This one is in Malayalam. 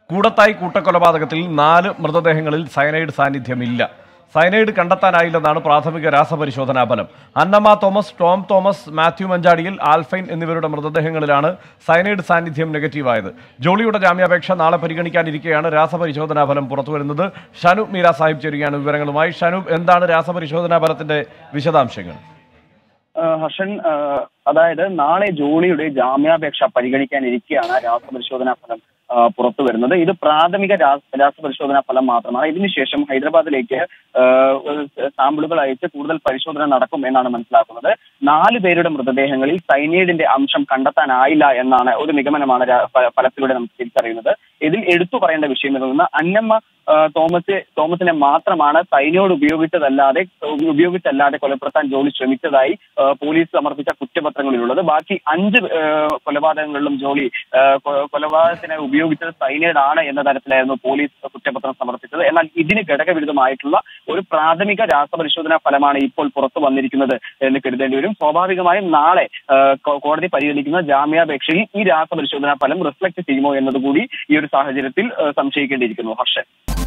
കൂടത്തായി കൂട്ടക്കൊലപാതകത്തിൽ നാല് മൃതദേഹങ്ങളിൽ സയനൈഡ് സാന്നിധ്യമില്ല സയനൈഡ് കണ്ടെത്താനായില്ലെന്നാണ് പ്രാഥമിക രാസപരിശോധനാ ഫലം അന്നമ്മ തോമസ് ടോം തോമസ് മാത്യു മഞ്ചാടിയിൽ ആൽഫൈൻ എന്നിവരുടെ മൃതദേഹങ്ങളിലാണ് സയനൈഡ് സാന്നിധ്യം നെഗറ്റീവായത് ജോളിയുടെ ജാമ്യാപേക്ഷ നാളെ പരിഗണിക്കാനിരിക്കെയാണ് രാസപരിശോധനാ ഫലം പുറത്തുവരുന്നത് ഷനൂബ് മീര സാഹിബ് ചേരുകയാണ് വിവരങ്ങളുമായി ഷനൂബ് എന്താണ് രാസപരിശോധനാ ഫലത്തിന്റെ വിശദാംശങ്ങൾ ആ, ഹർഷൻ ആ, അതായത് നാളെ ജോളിയുടെ ജാമ്യാപേക്ഷ പരിഗണിക്കാനിരിക്കെയാണ് രാസപരിശോധനാ ഫലം ആ, പുറത്തു വരുന്നത് ഇത് പ്രാഥമിക രാസ- രാസപരിശോധനാ ഫലം മാത്രമാണ് ഇതിനുശേഷം ഹൈദരാബാദിലേക്ക് ആ, ഒരു സാമ്പിളുകൾ അയച്ച് കൂടുതൽ പരിശോധന നടക്കും എന്നാണ് മനസ്സിലാക്കുന്നത് നാല് പേരുടെ മൃതദേഹങ്ങളിൽ സൈനൈഡിന്റെ അംശം കണ്ടെത്താനായില്ല എന്നാണ് ഒരു നിഗമനമാണ് രാ- ഫ- ഫലത്തിലൂടെ നമുക്ക് തിരിച്ചറിയുന്നത് ഇതിൽ എടുത്തു പറയേണ്ട വിഷയം എന്ന് അന്നമ്മ ആ, തോമസ് തോമസിനെ മാത്രമാണ് സൈനോട് ഉപയോഗിച്ചതല്ലാതെ ഉപയോഗിച്ചല്ലാതെ കൊലപ്പെടുത്താൻ ജോലി ശ്രമിച്ചതായി ആ, പോലീസ് സമർപ്പിച്ച കുറ്റപത്രങ്ങളിലുള്ളത് ബാക്കി അഞ്ച് ആ, കൊലപാതകങ്ങളിലും ജോലി ആ, കൊ- കൊലപാതകത്തിന് ഉപയോഗിച്ചത് സൈനൈഡ് ആണ് എന്ന തരത്തിലായിരുന്നു പോലീസ് കുറ്റപത്രം സമർപ്പിച്ചത് എന്നാൽ ഇതിന് ഘടകവിരുദ്ധമായിട്ടുള്ള ഒരു പ്രാഥമിക രാസപരിശോധനാ ഫലമാണ് ഇപ്പോൾ പുറത്തു വന്നിരിക്കുന്നത് എന്ന് കരുതേണ്ടി വരും സ്വാഭാവികമായും നാളെ ആ, കോ- കോടതി പരിഗണിക്കുന്ന ജാമ്യാപേക്ഷയിൽ ഈ രാസപരിശോധനാ ഫലം റിഫ്ലക്ട് ചെയ്യുമോ എന്നതുകൂടി ഈ ഒരു സാഹചര്യത്തിൽ ആ, സംശയിക്കേണ്ടിയിരിക്കുന്നു ഹർഷൻ